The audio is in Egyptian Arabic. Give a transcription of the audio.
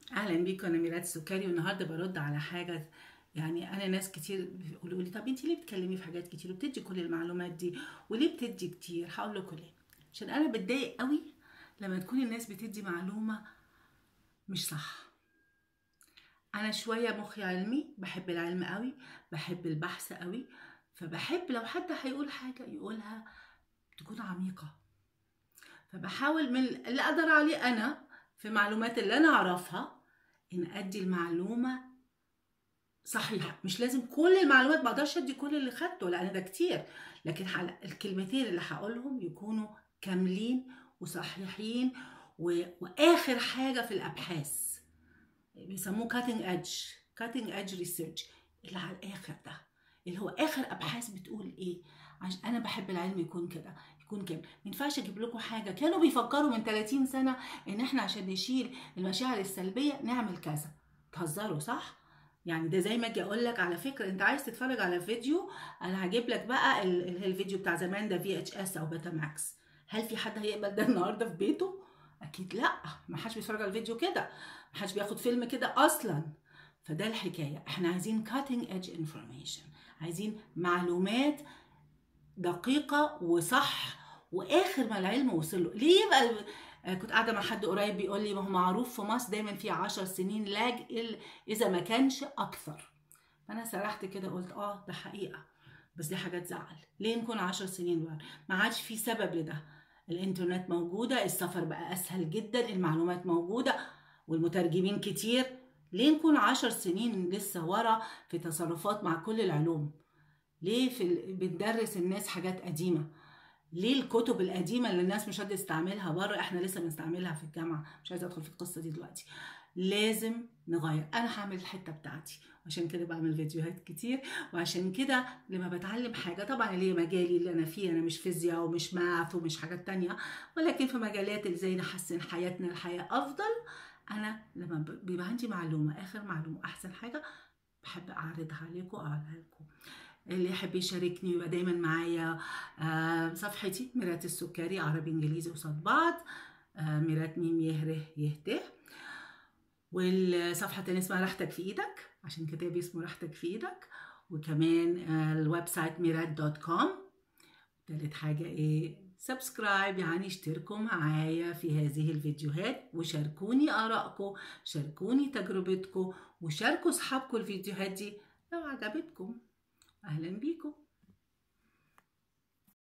اهلا بيكم انا ميرات السكري والنهارده برد على حاجه يعني انا ناس كتير بيقولوا لي طب انت ليه بتتكلمي في حاجات كتير وبتدي كل المعلومات دي وليه بتدي كتير هقول لكم ليه عشان انا بتضايق قوي لما تكون الناس بتدي معلومه مش صح انا شويه مخي علمي بحب العلم قوي بحب البحث قوي فبحب لو حد هيقول حاجه يقولها تكون عميقه فبحاول من اللي اقدر عليه انا في معلومات اللي انا اعرفها ان ادي المعلومه صحيحه مش لازم كل المعلومات ما اقدرش ادي كل اللي خدته لان ده كتير لكن حل... الكلمتين اللي هقولهم يكونوا كاملين وصحيحين و... واخر حاجه في الابحاث بيسموه كاتنج ايدج كاتنج ايدج ريسيرش اللي على الاخر ده اللي هو اخر ابحاث بتقول ايه عشان انا بحب العلم يكون كده يكون كامل ما ينفعش اجيب لكم حاجه كانوا بيفكروا من 30 سنه ان احنا عشان نشيل المشاعر السلبيه نعمل كذا تهزروا صح يعني ده زي ما اجي اقول لك على فكره انت عايز تتفرج على فيديو انا هجيب لك بقى ال- الفيديو بتاع زمان ده في اتش اس او بيتا ماكس هل في حد هيقبل ده النهارده في بيته اكيد لا ما حدش بيتفرج على الفيديو كده ما حدش بياخد فيلم كده اصلا فده الحكايه احنا عايزين cutting edge information عايزين معلومات دقيقه وصح واخر ما العلم وصل له ليه يبقى آه، كنت قاعده مع حد قريب بيقول لي ما هو معروف في مصر دايما في عشر سنين لاج إل- اذا ما كانش اكثر فانا سرحت كده قلت اه ده حقيقه بس دي حاجه تزعل ليه نكون عشر سنين ورا ما عادش في سبب لده الانترنت موجوده السفر بقى اسهل جدا المعلومات موجوده والمترجمين كتير ليه نكون عشر سنين لسه ورا في تصرفات مع كل العلوم ليه في ال... بندرس الناس حاجات قديمه ليه الكتب القديمه اللي الناس مش قادره تستعملها بره احنا لسه بنستعملها في الجامعه مش عايزه ادخل في القصه دي دلوقتي لازم نغير انا هعمل الحته بتاعتي عشان كده بعمل فيديوهات كتير وعشان كده لما بتعلم حاجه طبعا اللي هي مجالي اللي انا فيه انا مش فيزياء ومش ماث ومش حاجات تانية ولكن في مجالات اللي زي نحسن حياتنا الحياه افضل انا لما ب- بيبقى عندي معلومه اخر معلومه احسن حاجه بحب اعرضها عليكم اقولها لكم اللي يحب يشاركني يبقى دايما معايا آه، صفحتي ميرات السكري عربي انجليزي قصاد بعض آه، ميرات ميم يهره يهته والصفحة التانية اسمها راحتك في ايدك عشان كتابي اسمه راحتك في ايدك وكمان آه، الويب سايت ميرات دوت كوم تالت حاجة ايه سبسكرايب يعني اشتركوا معايا في هذه الفيديوهات وشاركوني آرائكم شاركوني تجربتكم وشاركوا اصحابكم الفيديوهات دي لو عجبتكم اهلا بيكم